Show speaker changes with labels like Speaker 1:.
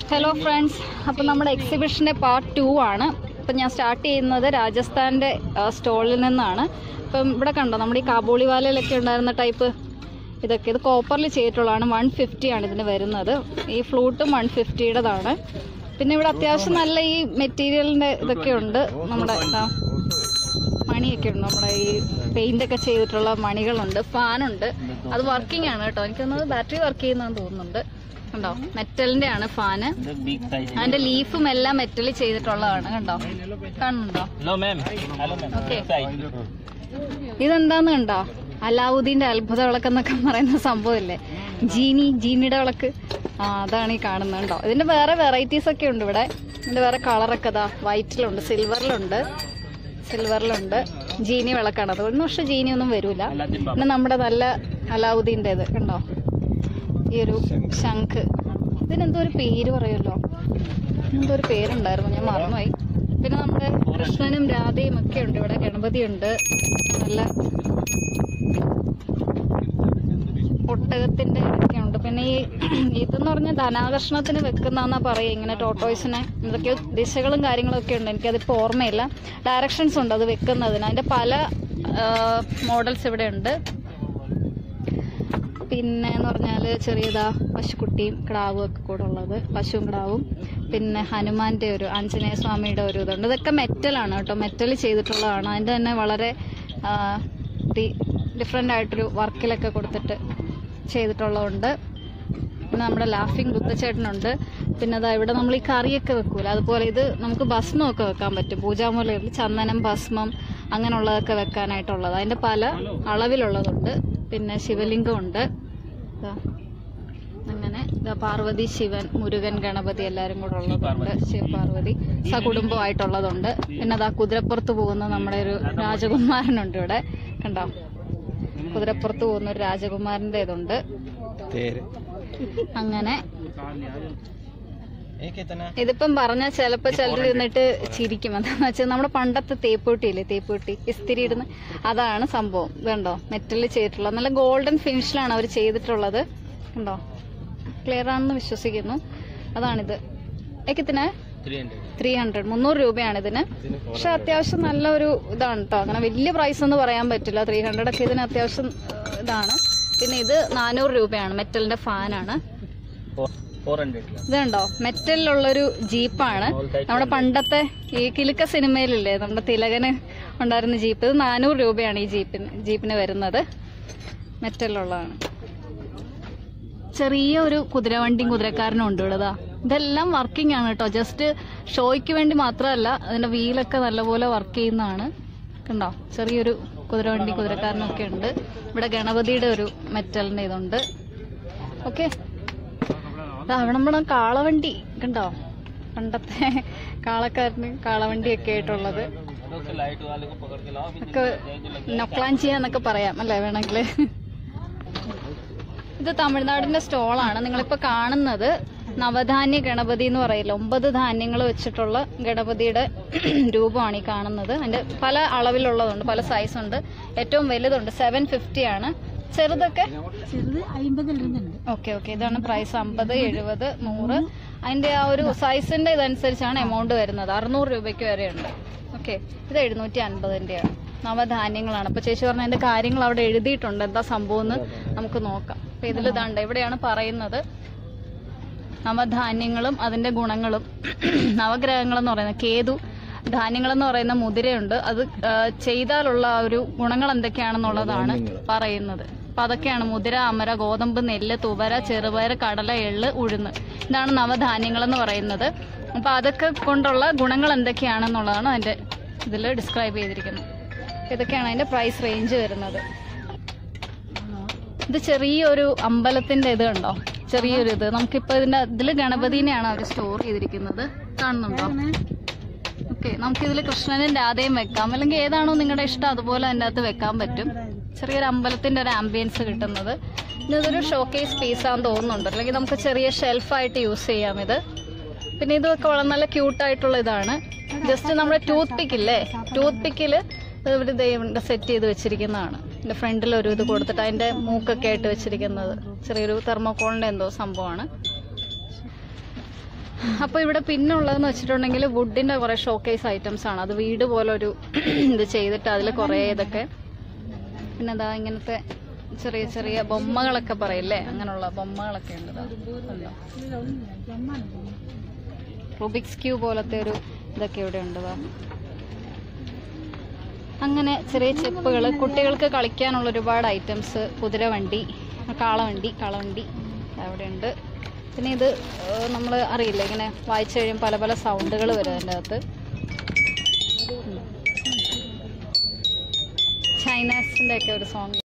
Speaker 1: Hello friends അപ്പം നമ്മുടെ എക്സിബിഷൻ്റെ part two ആണ് അപ്പം ഞാൻ സ്റ്റാർട്ട് ചെയ്യുന്നത് രാജസ്ഥാൻ്റെ സ്റ്റോളിൽ നിന്നാണ് ഇപ്പം ഇവിടെ കണ്ടോ നമ്മുടെ ഈ കാബൂളിവാലയിലൊക്കെ ഉണ്ടായിരുന്ന ടൈപ്പ് ഇതൊക്കെ ഇത് കോപ്പറിൽ ചെയ്തിട്ടുള്ളതാണ് വൺ ഫിഫ്റ്റി ആണ് ഇതിന് വരുന്നത് ഈ ഫ്ലൂട്ടും വൺ ഫിഫ്റ്റിയുടേതാണ് പിന്നെ ഇവിടെ അത്യാവശ്യം നല്ല ഈ മെറ്റീരിയലിൻ്റെ ഇതൊക്കെ ഉണ്ട് നമ്മുടെ ഇതാ മണിയൊക്കെ ഉണ്ട് നമ്മുടെ ഈ പെയിന്റ് ഒക്കെ ചെയ്തിട്ടുള്ള മണികളുണ്ട് ഫാനുണ്ട് അത് വർക്കിംഗ് ആണ് കേട്ടോ എനിക്ക് തോന്നുന്നത് ബാറ്ററി വർക്ക് ചെയ്യുന്നതെന്ന് തോന്നുന്നുണ്ട് കണ്ടോ മെറ്റലിന്റെ ആണ് ഫാന്
Speaker 2: बिग साइज है
Speaker 1: അതിന്റെ ലീഫും എല്ലാം മെറ്റൽ ചെയ്തിട്ടുള്ളതാണ് കണ്ടോ കാണുന്നുണ്ടോ
Speaker 2: लो ma'am hello ma'am
Speaker 1: Okay.
Speaker 2: Size
Speaker 1: ഇതെന്താന്ന് കണ്ടോ അലാവുദ്ദീന്റെ അത്ഭുത വിളക്ക് എന്നൊക്കെ പറയുന്ന സംഭവമില്ലേ ജീനി ജീനിയുടെ വിളക്ക് ആ അതാണ് ഈ കാണുന്നത് കണ്ടോ ഇതിന്റെ വേറെ വെറൈറ്റീസ് ഒക്കെ ഉണ്ട് ഇവിടെ ഇതിന്റെ വേറെ കളറൊക്കെ ഇതാ വൈറ്റിലുണ്ട് സിൽവറിലുണ്ട് സിൽവറിലുണ്ട് ജീനി വിളക്കാണ് അത് ഒരു പക്ഷെ ജീനി ഒന്നും വരൂല
Speaker 2: अलादीन
Speaker 1: പിന്നെ നമ്മുടെ നല്ല അലാവുദ്ദീൻ്റെത് കണ്ടോ ഈ ഒരു ശംഖ് ഇതിനെന്തോ ഒരു പേര് പറയുമല്ലോ എന്തോ ഒരു പേരുണ്ടായിരുന്നു ഞാൻ മറന്നുപോയി പിന്നെ നമ്മുടെ കൃഷ്ണനും രാധയും ഒക്കെ ഉണ്ട് ഇവിടെ ഗണപതി ഉണ്ട് നല്ല ഒട്ടകത്തിന്റെ ഇതൊക്കെ ഉണ്ട് പിന്നെ ഈ ഇതെന്ന് പറഞ്ഞാൽ ധനാകർഷണത്തിന് വെക്കുന്നതെന്നാ പറയുക ഇങ്ങനെ ടോട്ടോയ്സിനെ എന്തൊക്കെയോ ദിശകളും കാര്യങ്ങളും ഒക്കെ ഉണ്ട് എനിക്കതിപ്പോൾ ഓർമ്മയില്ല ഡയറക്ഷൻസ് ഉണ്ട് അത് വെക്കുന്നതിന് അതിന്റെ പല മോഡൽസ് ഇവിടെ ഉണ്ട് പിന്നെ എന്ന് പറഞ്ഞാൽ ചെറിയതാ പശുക്കുട്ടിയും കിടാവും ഒക്കെ കൂടെ ഉള്ളത് പശുവും കിടാവും പിന്നെ ഹനുമാന്റെ ഒരു ആഞ്ജനേയ സ്വാമിയുടെ ഒരു ഇതുണ്ട് ഇതൊക്കെ മെറ്റലാണ് കേട്ടോ മെറ്റൽ ചെയ്തിട്ടുള്ളതാണ് അതിൻ്റെ തന്നെ വളരെ ഡിഫറെൻ്റ് ആയിട്ടൊരു വർക്കിലൊക്കെ കൊടുത്തിട്ട് ചെയ്തിട്ടുള്ളതുണ്ട് പിന്നെ നമ്മുടെ ലാഫിംഗ് ബുദ്ധച്ചേട്ടനുണ്ട് പിന്നെ അതാ ഇവിടെ നമ്മൾ ഈ കറിയൊക്കെ വെക്കൂല അതുപോലെ ഇത് നമുക്ക് ഭസ്മമൊക്കെ വെക്കാൻ പറ്റും പൂജാമൂലയിൽ ചന്ദനം ഭസ്മം അങ്ങനെയുള്ളതൊക്കെ വെക്കാനായിട്ടുള്ളത് അതിൻ്റെ പല അളവിലുള്ളതുണ്ട് പിന്നെ ശിവലിംഗം ഉണ്ട് ദാ അങ്ങനെ ദാ പാർവതി ശിവൻ മുരുകൻ ഗണപതി എല്ലാവരും കൂടെ ഉള്ളതുണ്ട് ശിവപാർവതി സകുടുംബമായിട്ടുള്ളതുണ്ട് പിന്നെ അതാ കുതിരപ്പുറത്ത് പോകുന്ന നമ്മുടെ ഒരു രാജകുമാരനുണ്ട് ഇവിടെ കണ്ടോ കുതിരപ്പുറത്ത് പോകുന്ന ഒരു രാജകുമാരന്റെ ഇതുണ്ട് അങ്ങനെ ഇതിപ്പം പറഞ്ഞ ചിലപ്പോ ചിലർ ഇരുന്നിട്ട് ചിരിക്കും എന്താന്ന് വെച്ചാൽ നമ്മുടെ പണ്ടത്തെ തേപ്പൂട്ടി ഇല്ലേ തേപ്പൂട്ടി ഇസ്തിരി ഇടുന്ന അതാണ് സംഭവം ഇതുണ്ടോ മെറ്റലിൽ ചെയ്തിട്ടുള്ളത് നല്ല ഗോൾഡൻ ഫിനിഷിലാണ് അവർ ചെയ്തിട്ടുള്ളത് കണ്ടോ ക്ലിയർ ആണെന്ന് വിശ്വസിക്കുന്നു അതാണിത് ഏക്കത്തിന്
Speaker 2: थ्री हंड्रेड
Speaker 1: ത്രീ ഹൺഡ്രഡ് മുന്നൂറ് രൂപയാണ് ഇതിന് പക്ഷെ അത്യാവശ്യം നല്ലൊരു ഇതാണ് കേട്ടോ അങ്ങനെ വലിയ പ്രൈസ് എന്ന് പറയാൻ പറ്റില്ല ത്രീ ഹൺഡ്രഡ് ഒക്കെ ഇതിന് അത്യാവശ്യം ഏഹ്, ഇതാണ് പിന്നെ ഇത് നാനൂറ് രൂപയാണ് മെറ്റലിന്റെ ഫാനാണ്
Speaker 2: फोर हंड्रेड
Speaker 1: ഇത് കണ്ടോ മെറ്റലിലുള്ളൊരു ജീപ്പാണ് നമ്മുടെ പണ്ടത്തെ ഈ കിലുക്ക സിനിമയിലില്ലേ നമ്മുടെ തിലകന് ഉണ്ടായിരുന്ന ജീപ്പ് ഇത് നാനൂറ് രൂപയാണ് ഈ ജീപ്പിന് ജീപ്പിന് വരുന്നത് മെറ്റലിലുള്ളതാണ് ചെറിയ ഒരു കുതിരവണ്ടിയും കുതിരക്കാരനും ഉണ്ട് ഇവിടെ ദാ. ഇതെല്ലാം വർക്കിംഗ് ആണ് കേട്ടോ ജസ്റ്റ് ഷോയ്ക്ക് വേണ്ടി മാത്രമല്ല അതിന്റെ വീലൊക്കെ നല്ലപോലെ വർക്ക് ചെയ്യുന്നതാണ് കണ്ടോ ചെറിയൊരു കുതിരവണ്ടി കുതിരക്കാരനും ഒക്കെ ഉണ്ട് ഇവിടെ ഗണപതിയുടെ ഒരു മെറ്റലിന്റെ ഇതുണ്ട് ഓക്കെ അവിടെ നമ്മുടെ കാളവണ്ടി കണ്ടോ പണ്ടത്തെ കാളക്കാരന് കാളവണ്ടിയൊക്കെ ആയിട്ടുള്ളത്
Speaker 2: लाइट वाले को पकड़ के लाओ फिर
Speaker 1: ഒക്കെ നൊക്ലാഞ്ചിയ എന്നൊക്കെ പറയാം അല്ലേ വേണമെങ്കിൽ ഇത് തമിഴ്നാടിന്റെ സ്റ്റോളാണ് നിങ്ങളിപ്പോ കാണുന്നത് നവധാന്യ ഗണപതി എന്ന് പറയില്ല ഒമ്പത് ധാന്യങ്ങൾ വെച്ചിട്ടുള്ള ഗണപതിയുടെ രൂപമാണ് ഈ കാണുന്നത് അതിന്റെ പല അളവിലുള്ളതുണ്ട് പല സൈസ് ഉണ്ട് ഏറ്റവും വലുതുണ്ട് സെവൻ ഫിഫ്റ്റി ആണ് ചെറുതൊക്കെ ഓക്കെ ഓക്കെ ഇതാണ് പ്രൈസ് അമ്പത് എഴുപത് നൂറ് അതിന്റെ ആ ഒരു സൈസിന്റെ ഇതനുസരിച്ചാണ് എമൗണ്ട് വരുന്നത് അറുന്നൂറ് രൂപയ്ക്ക് വരെയുണ്ട് ഓക്കെ ഇത് എഴുന്നൂറ്റി അൻപതിന്റെയാണ് നവധാന്യങ്ങളാണ് അപ്പൊ ചേച്ചി പറഞ്ഞ അതിന്റെ കാര്യങ്ങൾ അവിടെ എഴുതിയിട്ടുണ്ട് എന്താ സംഭവം എന്ന് നമുക്ക് നോക്കാം അപ്പൊ ഇതിൽ ഇതാണ്ട് എവിടെയാണ് പറയുന്നത് നവധാന്യങ്ങളും അതിന്റെ ഗുണങ്ങളും നവഗ്രഹങ്ങൾ എന്ന് പറയുന്നത് കേതു ധാന്യങ്ങൾ എന്ന് പറയുന്ന മുതിരയുണ്ട് അത് ആ, ചെയ്താലുള്ള ആ ഒരു ഗുണങ്ങൾ എന്തൊക്കെയാണെന്നുള്ളതാണ് പറയുന്നത് അപ്പൊ അതൊക്കെയാണ് മുതിര അമര ഗോതമ്പ് നെല്ല് തുവര ചെറുപയർ കടല എള്ള് ഉഴുന്ന് ഇതാണ് നവധാന്യങ്ങൾ എന്ന് പറയുന്നത് അപ്പൊ അതൊക്കെ കൊണ്ടുള്ള ഗുണങ്ങൾ എന്തൊക്കെയാണെന്നുള്ളതാണ് അതിന്റെ ഇതിൽ ഡിസ്ക്രൈബ് ചെയ്തിരിക്കുന്നത് അപ്പൊ ഇതൊക്കെയാണ് അതിന്റെ പ്രൈസ് റേഞ്ച് വരുന്നത് ഇത് ചെറിയൊരു അമ്പലത്തിന്റെ ഇത് കണ്ടോ ചെറിയൊരു ഇത് നമുക്കിപ്പോ ഇതിന്റെ ഇതില് ഗണപതിനെയാണ് അവർ സ്റ്റോർ ചെയ്തിരിക്കുന്നത് കാണുന്നുണ്ടോ ഓക്കെ നമുക്കിതിൽ കൃഷ്ണനും രാധയും വെക്കാം അല്ലെങ്കിൽ ഏതാണോ നിങ്ങളുടെ ഇഷ്ടം അതുപോലെ അതിൻ്റെ അകത്ത് വെക്കാൻ പറ്റും ചെറിയൊരു അമ്പലത്തിന്റെ ഒരു ആംബിയൻസ് കിട്ടുന്നത് പിന്നെ ഇതൊരു ഷോക്കേസ് പീസാന്ന് തോന്നുന്നുണ്ട് അല്ലെങ്കിൽ നമുക്ക് ചെറിയ ഷെൽഫായിട്ട് യൂസ് ചെയ്യാം ഇത് പിന്നെ ഇതൊക്കെ വളരെ നല്ല ക്യൂട്ടായിട്ടുള്ള ഇതാണ് ജസ്റ്റ് നമ്മുടെ ടൂത്ത് പിക്ക് ഇല്ലേ ടൂത്ത് പിക്കില് ഇവര് ദൈവം സെറ്റ് ചെയ്ത് വെച്ചിരിക്കുന്നതാണ് ഇതിന്റെ ഫ്രണ്ടിൽ ഒരു ഇത് കൊടുത്തിട്ട് അതിന്റെ മൂക്കൊക്കെ ആയിട്ട് വെച്ചിരിക്കുന്നത് ചെറിയൊരു തെർമോക്കോളിന്റെ എന്തോ സംഭവമാണ് അപ്പോൾ ഇവിടെ പിന്നെ ഉള്ളതെന്ന് വെച്ചിട്ടുണ്ടെങ്കിൽ വുഡിന്റെ കുറേ ഷോക്കേസ് ഐറ്റംസ് ആണ് അത് വീട് പോലെ ഒരു ഇത് ചെയ്തിട്ട് അതിൽ കുറേ ഇതൊക്കെ പിന്നെ അതാ ഇങ്ങനത്തെ ചെറിയ ചെറിയ ബൊമ്മകളൊക്കെ പറയില്ലേ അങ്ങനെയുള്ള ബൊമ്മകളൊക്കെ ഉണ്ട് ദാ. കണ്ടോ? റുബിക്സ് ക്യൂ പോലത്തെ ഒരു ഇതൊക്കെ ഇവിടെ ഉണ്ട് ദാ. അങ്ങനെ ചെറിയ ചെപ്പുകൾ കുട്ടികൾക്ക് കളിക്കാനുള്ള ഒരുപാട് ഐറ്റംസ് കുതിരവണ്ടി കാളവണ്ടി കാളവണ്ടി അവിടെ ഉണ്ട് പിന്നെ ഇത് നമ്മൾ അറിയില്ല ഇങ്ങനെ വായിച്ചു കഴിയുമ്പോൾ പല പല സൗണ്ടുകൾ വരും അതിൻ്റെ അകത്ത് ചൈനീസിൻ്റെ ഒക്കെ ഒരു സോങ്